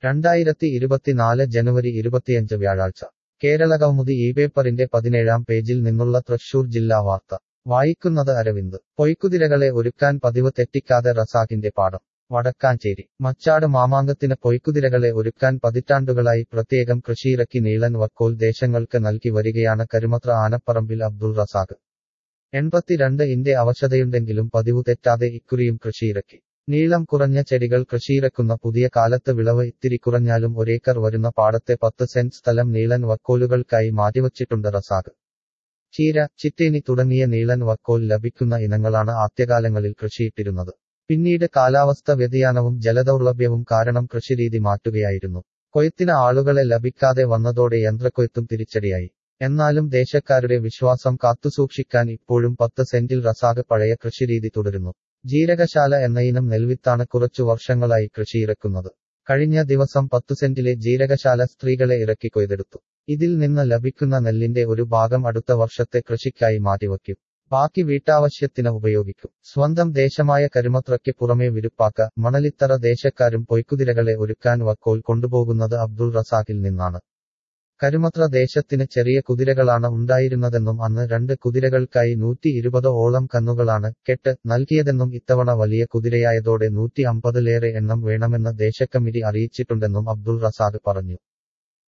രണ്ടായിരത്തി ഇരുപത്തിനാല് ജനുവരി ഇരുപത്തിയഞ്ച് വ്യാഴാഴ്ച കേരളകൗമുദി ഈ പേപ്പറിന്റെ പതിനേഴാം പേജിൽ നിന്നുള്ള തൃശൂർ ജില്ലാ വാർത്ത വായിക്കുന്നത് അരവിന്ദ് പൊയ്ക്കുതിരകളെ ഒരുക്കാൻ പതിവ് തെറ്റിക്കാതെ റസാഖിന്റെ പാഠം വടക്കാഞ്ചേരി മച്ചാട് മാമാങ്കത്തിന് പൊയ്ക്കുതിരകളെ ഒരുക്കാൻ പതിറ്റാണ്ടുകളായി പ്രത്യേകം കൃഷിയിറക്കി നീളൻ വക്കോൽ ദേശങ്ങൾക്ക് നൽകി വരികയാണ് കരുമത്ര ആനപ്പറമ്പിൽ അബ്ദുൾ റസാഖ് എൺപത്തിരണ്ട് ഇന്റെ അവശതയുണ്ടെങ്കിലും പതിവു തെറ്റാതെ ഇക്കുറിയും കൃഷിയിറക്കി നീളം കുറഞ്ഞ ചെടികൾ കൃഷിയിറക്കുന്ന പുതിയ കാലത്ത് വിളവ് ഇത്തിരി കുറഞ്ഞാലും ഒരേക്കർ വരുന്ന പാടത്തെ പത്ത് സെന്റ് സ്ഥലം നീളൻ വക്കോലുകൾക്കായി മാറ്റിവച്ചിട്ടുണ്ട് റസാഖ് ചീര ചിറ്റേനി തുടങ്ങിയ നീളൻ വക്കോൽ ലഭിക്കുന്ന ഇനങ്ങളാണ് ആദ്യകാലങ്ങളിൽ കൃഷിയിട്ടിരുന്നത് പിന്നീട് കാലാവസ്ഥ വ്യതിയാനവും ജലദൗർലഭ്യവും കാരണം കൃഷിരീതി മാറ്റുകയായിരുന്നു കൊയ്ത്തിന് ആളുകളെ ലഭിക്കാതെ വന്നതോടെ യന്ത്രക്കൊയ്ത്തും തിരിച്ചടിയായി എന്നാലും ദേശക്കാരുടെ വിശ്വാസം കാത്തുസൂക്ഷിക്കാൻ ഇപ്പോഴും പത്ത് സെന്റിൽ റസാഖ് പഴയ കൃഷിരീതി തുടരുന്നു ജീരകശാല എന്ന ഇനം നെൽവിത്താണ് കുറച്ചു വർഷങ്ങളായി കൃഷിയിറക്കുന്നത് കഴിഞ്ഞ ദിവസം പത്തു സെന്റിലെ ജീരകശാല സ്ത്രീകളെ ഇറക്കി കൊയ്തെടുത്തു ഇതിൽ നിന്ന് ലഭിക്കുന്ന നെല്ലിന്റെ ഒരു ഭാഗം അടുത്ത വർഷത്തെ കൃഷിക്കായി മാറ്റിവയ്ക്കും ബാക്കി വീട്ടാവശ്യത്തിന് ഉപയോഗിക്കും സ്വന്തം ദേശമായ കരുമത്രയ്ക്ക് പുറമെ വിരുപ്പാക്ക മണലിത്തറ ദേശക്കാരും പൊയ്ക്കുതിരകളെ ഒരുക്കാൻ വക്കോൽ കൊണ്ടുപോകുന്നത് അബ്ദുൾ റസാഖിൽ നിന്നാണ് കരുമത്ര ദേശത്തിന് ചെറിയ കുതിരകളാണ് ഉണ്ടായിരുന്നതെന്നും അന്ന് രണ്ട് കുതിരകൾക്കായി നൂറ്റി ഇരുപത് ഓളം കന്നുകളാണ് കെട്ട് നൽകിയതെന്നും ഇത്തവണ വലിയ കുതിരയായതോടെ നൂറ്റി അമ്പതിലേറെ എണ്ണം വേണമെന്ന് ദേശക്കമ്മിറ്റി അറിയിച്ചിട്ടുണ്ടെന്നും അബ്ദുൾ റസാഖ് പറഞ്ഞു